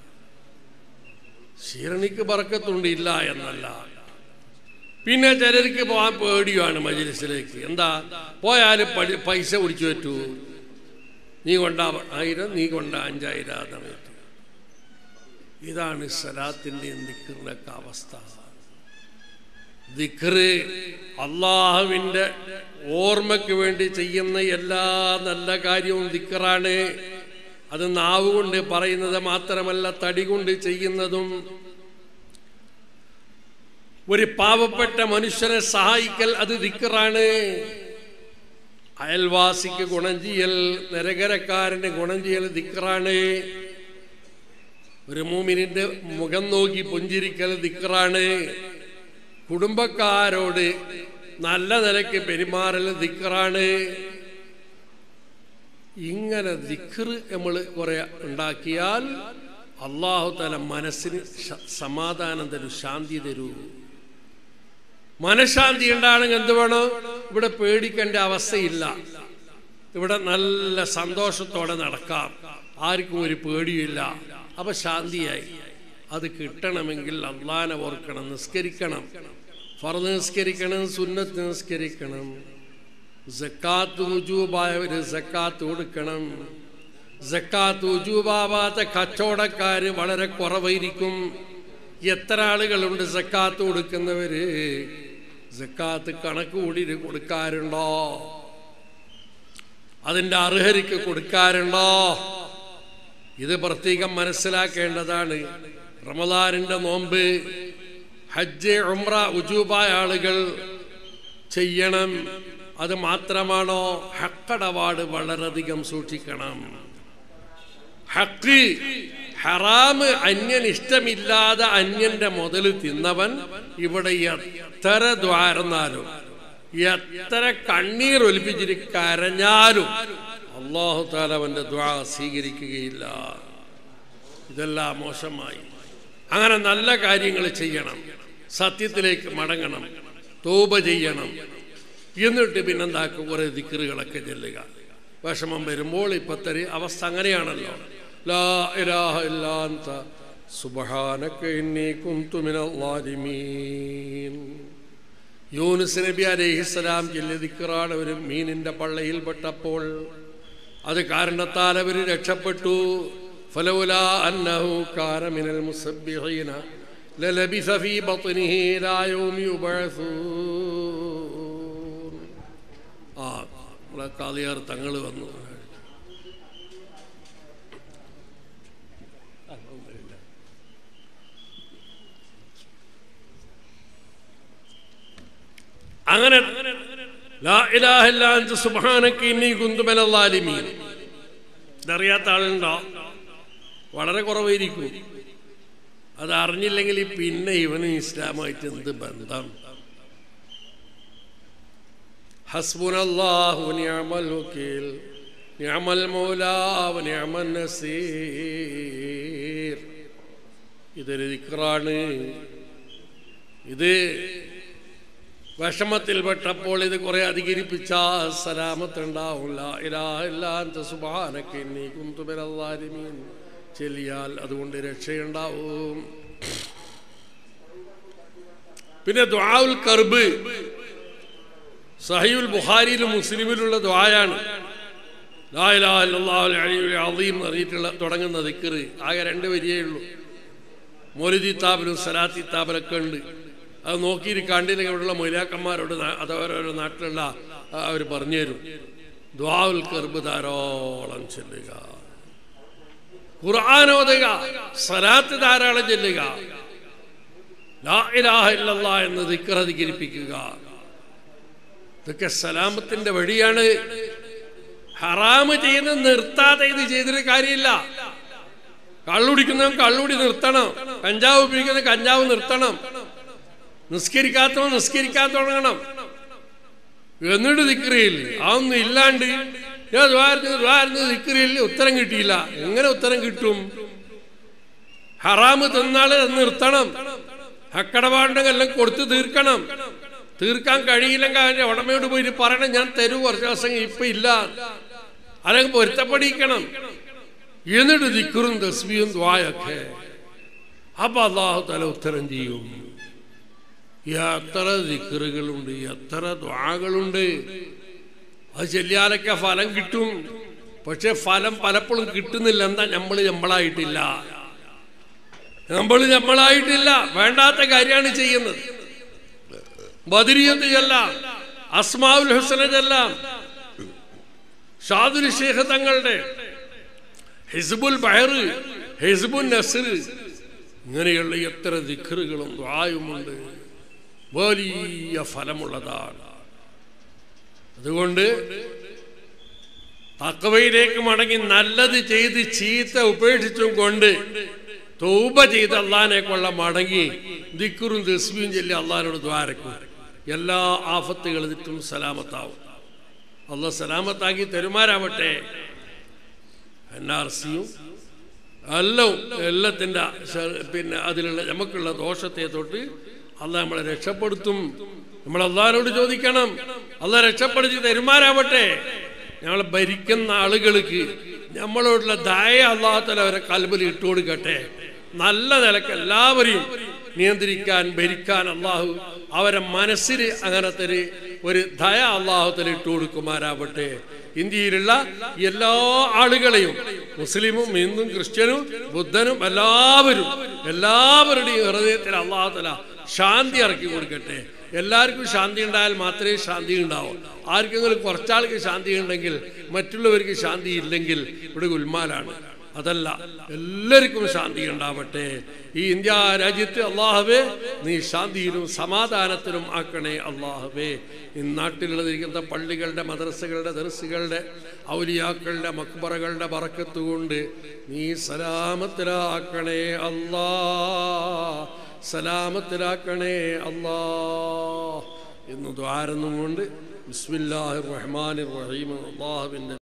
ശീരണിക്ക് ബർക്കത്തുണ്ട് ഇല്ല എന്നല്ല പിന്നെ ചിലർക്ക് പോകാൻ പേടിയാണ് മജിലിസിലേക്ക് എന്താ പോയാൽ പൈസ കുടിച്ചു പറ്റൂ നീ കൊണ്ട ആയിരം നീ കൊണ്ട അഞ്ചായിരം സമയത്ത് ഇതാണ് സലാത്തിൻ്റെയും ദിക്കറിൻ്റെയൊക്കെ അവസ്ഥ ദിക്റ് അള്ളാഹുവിൻ്റെ ഓർമ്മയ്ക്ക് വേണ്ടി ചെയ്യുന്ന എല്ലാ നല്ല കാര്യവും ദിക്കറാണ് അത് നാവ് കൊണ്ട് പറയുന്നത് മാത്രമല്ല തടി കൊണ്ട് ചെയ്യുന്നതും ഒരു പാവപ്പെട്ട മനുഷ്യനെ സഹായിക്കൽ അത് ദിക്കറാണ് അയൽവാസിക്ക് ഗുണം ചെയ്യൽ നരകരക്കാരന് ഗുണം ചെയ്യൽ ദിക്കറാണ് ഒരു മൂമിനിന്റെ മുഖം നോക്കി പുഞ്ചിരിക്കൽ ദിക്കറാണ് കുടുംബക്കാരോട് നല്ല നിലയ്ക്ക് പെരുമാറൽ ദിക്കറാണ് ഇങ്ങനെ ദിക്കർ നമ്മൾ കുറെ ഉണ്ടാക്കിയാൽ അള്ളാഹു തല മനസ്സിന് സമാധാനം തരൂ ശാന്തി തരൂ മനഃശാന്തി ഉണ്ടാണെങ്കിൽ എന്ത് വേണം ഇവിടെ പേടിക്കേണ്ട അവസ്ഥയില്ല ഇവിടെ നല്ല സന്തോഷത്തോടെ നടക്കാം ആർക്കും ഒരു പേടിയില്ല അപ്പൊ ശാന്തിയായി അത് കിട്ടണമെങ്കിൽ അള്ളാനെ ഓർക്കണം നിസ്കരിക്കണം ഫറന്ന് നിസ്കരിക്കണം സുന്നത്ത് നിസ്കരിക്കണം ജക്കാത്ത് ഉജൂബായവര് ജക്കാത്ത് കൊടുക്കണം ജക്കാത്ത് ഉജൂബാവാത്ത കച്ചവടക്കാര് വളരെ കുറവായിരിക്കും എത്ര ആളുകളുണ്ട് ജക്കാത്ത് കൊടുക്കുന്നവര് ജക്കാത്ത് കണക്ക് കൂടി കൊടുക്കാറുണ്ടോ അതിൻ്റെ അർഹരിക്ക് കൊടുക്കാറുണ്ടോ ഇത് പ്രത്യേകം മനസ്സിലാക്കേണ്ടതാണ് റമദാനിന്റെ നോമ്പ് ഹജ്ജ് ഉംറ ഉജൂബായ ആളുകൾ ചെയ്യണം അത് മാത്രമാണോ ഹക്കടപാട് വളരെയധികം സൂക്ഷിക്കണം ഹക്ക് ഹറാമ് അന്യൻ ഇഷ്ടമില്ലാതെ അന്യന്റെ മുതൽ തിന്നവൻ ഇവിടെ എത്ര ദ്വാരന്നാലും എത്ര കണ്ണീർ ഒലിപ്പിച്ചിട്ട് കരഞ്ഞാലും അള്ളാഹു താല അവന്റെ ദ്വാ സ്വീകരിക്കുകയില്ല ഇതെല്ലാം മോശമായി അങ്ങനെ നല്ല കാര്യങ്ങൾ ചെയ്യണം സത്യത്തിലേക്ക് മടങ്ങണം തോപ ചെയ്യണം എന്നിട്ട് പിന്നെന്താക്കും കുറെ ദിക്കറുകളൊക്കെ ചെല്ലുക വിഷമം വരുമ്പോൾ ഇപ്പത്തെ അവസ്ഥ അങ്ങനെയാണല്ലോ ലാ ഇലാഹ ഇല്ലാ അൻത സുബ്ഹാനക ഇന്നി കുന്തു മിനൽ ളാലിമീൻ യൂനുസ് നബി അലൈഹിസ്സലാം ചെല്ലിയ ദിക്കറാണ് ഒരു മീനിന്റെ പള്ളയിൽ പെട്ടപ്പോൾ അത് കാരണത്താൽ അവർ രക്ഷപ്പെട്ടു فلولا أنه كان من المسبحين للبث في بطنه إلى يوم يبعثون ആ നമ്മളെ കാളിയാർ തങ്ങൾ വന്നു അങ്ങനെ ലാ ഇലാഹ ഇല്ലാ അൻത സുബ്ഹാനക ഇന്നി കുന്തു മിനൽ ളാലിമീൻ ഇതറിയാത്ത ആളുണ്ടോ വളരെ കുറവായിരിക്കും അത് അറിഞ്ഞില്ലെങ്കിൽ പിന്നെ ഇവന് ഇസ്ലാമായിട്ട് എന്ത് ബന്ധം ഹസ്ബുനല്ലാഹു നിഅമൽ വക്കീൽ നിഅമൽ മൗലാ വ നിഅമൻ നസീർ ഇതൊരു ദിക്റാണ് ഇത് വിഷമത്തിൽപ്പെട്ടപ്പോൾ ഇത് കുറെ അധികരിപ്പിച്ച സലാമത്തുണ്ടാവില്ല ഇലാഹില്ലാത്ത സുബാനൊക്കെ നീ കുന്തുബലീമീൻ ചെല്ലിയാൽ അതുകൊണ്ട് രക്ഷയുണ്ടാവും പിന്നെ ദ്വാഉൽ കർബ് സഹീൽ ബുഖാരിയിലും മുസ്ലിമിലുള്ള ദ്വായാണ് ലാ ഇലാഹ ഇല്ലല്ലാഹുൽ അലിയുൽ അളീം അറിയിട്ടുള്ള തുടങ്ങുന്ന ദിക്റ് ആകെ രണ്ട് വരിയേ ഉള്ളൂ മൗലിദി താബിലും സലാത്തി താബിലൊക്കെ ഉണ്ട് അത് നോക്കിയിട്ട് കണ്ടില്ലെങ്കിൽ ഇവിടെയുള്ള മൊയിലാക്കന്മാരോട് അത് ഓരോരോ നാട്ടിലുള്ള അവർ പറഞ്ഞു തരും ദ്വാവുൽ കർബ് ധാരാളം ചെല്ലുക ഖുർആാനോദുക സലാത്ത് ധാരാളം ചെല്ലുക ലാ ഇലാഹ ഇല്ലല്ലാ എന്ന് ദിക്ർ അധികരിപ്പിക്കുക ഇതൊക്കെ സലാമത്തിന്റെ വഴിയാണ് ഹറാമ് ചെയ്യുന്നത് നിർത്താതെ ഇത് ചെയ്തിട്ട് കാര്യമില്ല കള്ളുടിക്കുന്നവൻ കള്ളുടി നിർത്തണം കഞ്ചാവ് ഉപയോഗിക്കുന്ന കഞ്ചാവ് നിർത്തണം നിസ്കരിക്കാത്തവൻ നിസ്കരിക്കാൻ തുടങ്ങണം എന്നിട്ട് ദിക്റിയില്ല അതൊന്നും ഇല്ലാണ്ട് ഞാൻ ദ്വാരത്തിന് ദ്വാരത്തിന് ദിക്റിയില്ല ഉത്തരം കിട്ടിയില്ല എങ്ങനെ ഉത്തരം കിട്ടും ഹറാമ് തിന്നാള് അത് നിർത്തണം ഹക്കടപാണ്ടെങ്കിൽ എല്ലാം കൊടുത്ത് തീർക്കണം തീർക്കാൻ കഴിയില്ലെങ്കിൽ അതിന്റെ ഉടമയോട് പോയിട്ട് പറയണം ഞാൻ തരൂ കുറച്ച് ദിവസം ഇപ്പൊ ഇല്ല അല്ലെങ്കിൽ പൊരുത്തപ്പെടിക്കണം എന്നിട്ട് ദിക്കുറും തസ്ബിയും ദ്വായൊക്കെ അപ്പൊ അള്ളാഹു തല ഉത്തരം ചെയ്യും എത്ര ദിക്കറുകളുണ്ട് എത്ര ദ്വാകളുണ്ട് അത് ചെല്ലിയാലൊക്കെ ഫലം കിട്ടും പക്ഷെ ഫലം പലപ്പോഴും കിട്ടുന്നില്ല എന്താ നമ്മൾ നമ്മളായിട്ടില്ല നമ്മൾ നമ്മളായിട്ടില്ല വേണ്ടാത്ത കാര്യമാണ് ചെയ്യുന്നത് ബദിരിയത്ത് ചെല്ലാം അസ്മാവുൽ ഹുസന ചെല്ലാം ഷാദുൽ ഷേഖ് തങ്ങളുടെ ഹിസ്ബുൽ ബഹർ ഹിസ്ബുൽ നസർ ഇങ്ങനെയുള്ള എത്ര ദിഖറുകളും ദ്വായുമുണ്ട് വലിയ ഫലമുള്ളതാണ് അതുകൊണ്ട് തക്കവയിലേക്ക് മടങ്ങി നല്ലത് ചെയ്ത് ചീത്ത ഉപേക്ഷിച്ചും കൊണ്ട് തൗബ ചെയ്ത് അള്ളഹാനെ കൊള്ള മടങ്ങി ദിക്കുറും ദസ്മിയും ചൊല്ലി അള്ളഹാനോട് ദ്വാരക്കും എല്ലാ ആഫത്തുകളും തെറ്റും സലാമത്താവും അള്ള സലാമത്താക്കി തെരുമാരാവട്ടെ എൻ ആർ സിയും എല്ലാം എല്ലാത്തിൻ്റെ പിന്നെ അതിലുള്ള നമുക്കുള്ള ദോഷത്തെ തൊട്ട് അല്ല നമ്മളെ രക്ഷപ്പെടുത്തും നമ്മൾ അള്ളഹാനോട് ചോദിക്കണം അല്ല രക്ഷപ്പെടുത്തി തെരുമാരാവട്ടെ ഞങ്ങളെ ഭരിക്കുന്ന ആളുകൾക്ക് നമ്മളോടുള്ള ദയ അള്ളാഹത്തല അവരെ കൽബിൽ ഇട്ടുകൊടുക്കട്ടെ നല്ല നിലക്ക് എല്ലാവരെയും നിയന്ത്രിക്കാൻ ഭരിക്കാൻ അള്ളാഹു അവരെ മനസ്സിൽ അങ്ങനത്തെ ഒരു ഒരു ദയ അള്ളാഹുത്തല ഇട്ടു കൊടുക്കുമാരാവട്ടെ ഇന്ത്യയിലുള്ള എല്ലാ ആളുകളെയും മുസ്ലിമും ഹിന്ദുവും ക്രിസ്ത്യനും ബുദ്ധനും എല്ലാവരും എല്ലാവരുടെയും ഹൃദയത്തിൽ അള്ളാഹുത്തല ശാന്തി ഇറക്കി കൊടുക്കട്ടെ എല്ലാവർക്കും ശാന്തി ഉണ്ടായാൽ മാത്രമേ ശാന്തി ഉണ്ടാവൂ ആർക്കെങ്കിലും കുറച്ചാൾക്ക് ശാന്തി ഉണ്ടെങ്കിൽ മറ്റുള്ളവർക്ക് ശാന്തി ഇല്ലെങ്കിൽ ഇവിടെ ഗുൽമാലാണ് അതല്ല എല്ലാവർക്കും ശാന്തി ഉണ്ടാവട്ടെ ഈ ഇന്ത്യ രാജ്യത്ത് അള്ളാഹവേ നീ ശാന്തിയിലും സമാധാനത്തിലും ആക്കണേ അള്ളാഹവേ ഈ നാട്ടിലുള്ളതിരിക്കുന്ന പള്ളികളുടെ മദ്രസകളുടെ ദർസുകളുടെ ഔലിയാക്കളുടെ മക്ബറകളുടെ പറക്കത്ത് കൊണ്ട് നീ സലാമത്തിലാക്കണേ അല്ലാ സലാമത്തിലാക്കണേ അല്ലാ എന്ന് ദ്വാരന്നും കൊണ്ട് ബിസ്മില്ലാഹിർ റഹ്മാനിർ റഹീം അള്ളാഹുവിൻ്റെ